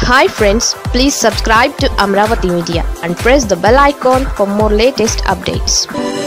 hi friends please subscribe to Amaravati media and press the bell icon for more latest updates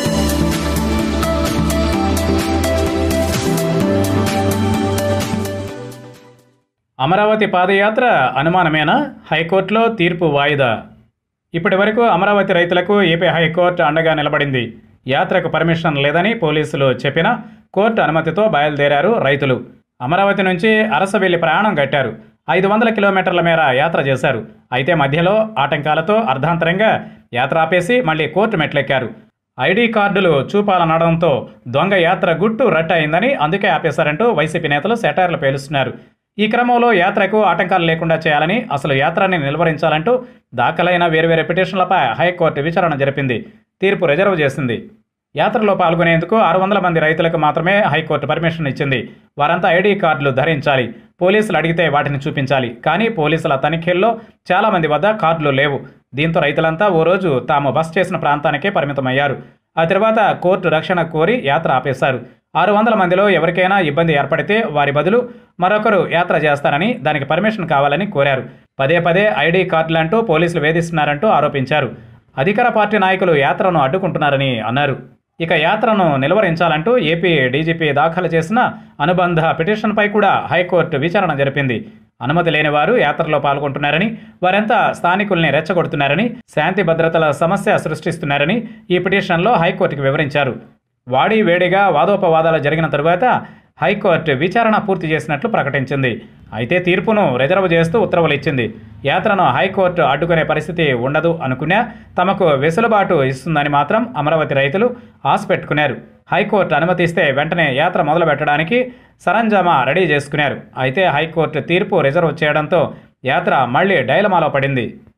Amaravati padayatra అనుమానమేనా హైకోర్టులో తీర్పు వాయిదా ఇప్పటి వరకు అమరావతి రైతులకు ఏపీ హైకోర్టు అండగా నిలబడింది యాత్రకు పర్మిషన్ లేదని పోలీసులు చెప్పినా కోర్టు అనుమతితో బయలుదేరారు రైతులు అమరావతి నుంచి అరసవెల్లి ప్రయాణం కట్టారు ఐదు వందల కిలోమీటర్ల మేర యాత్ర చేశారు అయితే మధ్యలో ఆటంకాలతో అర్ధాంతరంగా యాత్ర ఆపేసి మళ్ళీ కోర్టు మెట్లెక్కారు ఐడి కార్డులు చూపాలనడంతో దొంగ యాత్ర గుట్టు రట్ట అయిందని అందుకే ఆపేశారంటూ వైసీపీ నేతలు సెటైర్లు పేలుస్తున్నారు ఈ క్రమంలో యాత్రకు ఆటంకాలు లేకుండా చేయాలని అసలు యాత్రని నిలువరించాలంటూ దాఖలైన వేర్వేరు పిటిషన్లపై హైకోర్టు విచారణ జరిపింది తీర్పు రిజర్వ్ చేసింది యాత్రలో పాల్గొనేందుకు ఆరు వందల మంది రైతులకు మాత్రమే హైకోర్టు పర్మిషన్ ఇచ్చింది వారంతా ఐడి కార్డులు ధరించాలి పోలీసులు అడిగితే వాటిని చూపించాలి కానీ పోలీసుల తనిఖీల్లో చాలా మంది వద్ద కార్డులు లేవు దీంతో రైతులంతా ఓ రోజు తాము బస్ చేసిన ప్రాంతానికే పరిమితమయ్యారు ఆ తర్వాత కోర్టు రక్షణ కోరి యాత్ర ఆపేశారు ఆరు వందల మందిలో ఎవరికైనా ఇబ్బంది ఏర్పడితే వారి బదులు మరొకరు యాత్ర చేస్తారని దానికి పర్మిషన్ కావాలని కోరారు పదే పదే ఐడి కార్డులంటూ పోలీసులు వేధిస్తున్నారంటూ ఆరోపించారు అధికార పార్టీ నాయకులు యాత్రను అడ్డుకుంటున్నారని అన్నారు ఇక యాత్రను నిలువరించాలంటూ ఏపీ డీజీపీ దాఖలు చేసిన అనుబంధ పిటిషన్పై కూడా హైకోర్టు విచారణ జరిపింది అనుమతి లేని వారు యాత్రలో పాల్గొంటున్నారని వారంతా స్థానికుల్ని రెచ్చగొడుతున్నారని శాంతి భద్రతల సమస్య సృష్టిస్తున్నారని ఈ పిటిషన్లో హైకోర్టుకు వివరించారు వాడి వేడిగా వాదోపవాదాలు జరిగిన తరువాత హైకోర్టు విచారణ పూర్తి చేసినట్లు ప్రకటించింది అయితే తీర్పును రిజర్వ్ చేస్తూ ఉత్తర్వులు ఇచ్చింది యాత్రను హైకోర్టు అడ్డుకునే పరిస్థితి ఉండదు అనుకున్నా తమకు వెసులుబాటు ఇస్తుందని మాత్రం అమరావతి రైతులు ఆశ పెట్టుకున్నారు హైకోర్టు అనుమతిస్తే వెంటనే యాత్ర మొదలు పెట్టడానికి సరంజామా రెడీ చేసుకున్నారు అయితే హైకోర్టు తీర్పు రిజర్వ్ చేయడంతో యాత్ర మళ్లీ డైలమాలో పడింది